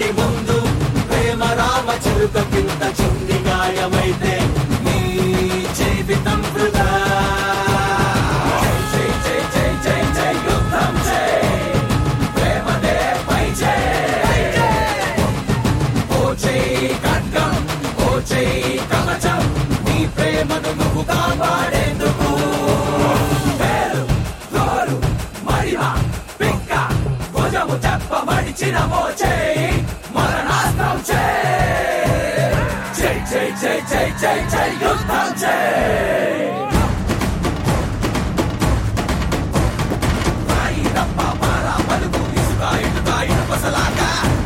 ఇంటి ముందు ప్రేమ రామ చిలుక కింద చుంది గాయమైతే నీ జీవితం వృధా జై జై జై జై జై యుద్ధం జై ప్రేమదే పై జై ఓ జై ఖడ్గం ఓ జై కవచం నీ ప్రేమను నువ్వు కాపాడేందుకు పేరు గోరు మడిమ పిక్క భుజము చెప్ప మడిచిన మోచే మరణాస్త్రం చే జై జై జై జై జై జై యుద్ధం జై రాయి రప్ప పార పలుకు ఇసుక ఇటుక ఇటుపసలాక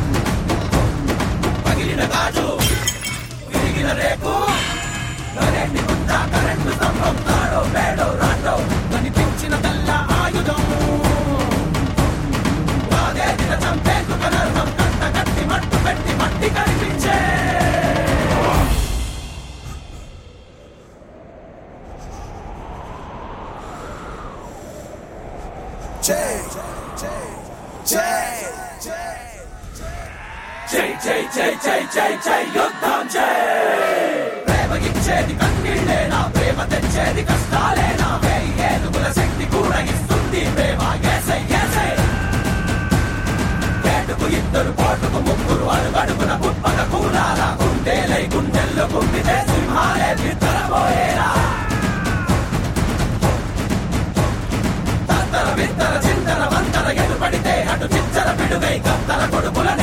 పగిలిన గాజు విరిగిన రేకు కరెంటు గుంట కరెంటు స్తంభం తాడో పేడో రాటో కనిపించిన తల్ల ఆయుధం కాదేదిన చంపేకు కనర్మం కంట కట్టి మట్టు పెట్టి మట్టి కనిపించే జై జై జై జై జై జై యుద్ధం జై ప్రేమ ఇచ్చేది కన్నీళ్ళేనా ప్రేమ తెచ్చేది కష్టాలేనా వేయి ఏనుగుల శక్తి కూడా ఇస్తుంది ప్రేమ ఎసై ఎసై పేటుకు ఇద్దరు పోటుకు ముగ్గురు అడుగడుగున కుప్పక కూడాల గుండెలై గుండెల్లో గుండితే సింహాలే నిద్రపోయేలా తత్తర విత్తర చింతర వంతర ఎదుపడితే అటు చిచ్చర పిడుగై కత్తర కొడుకుల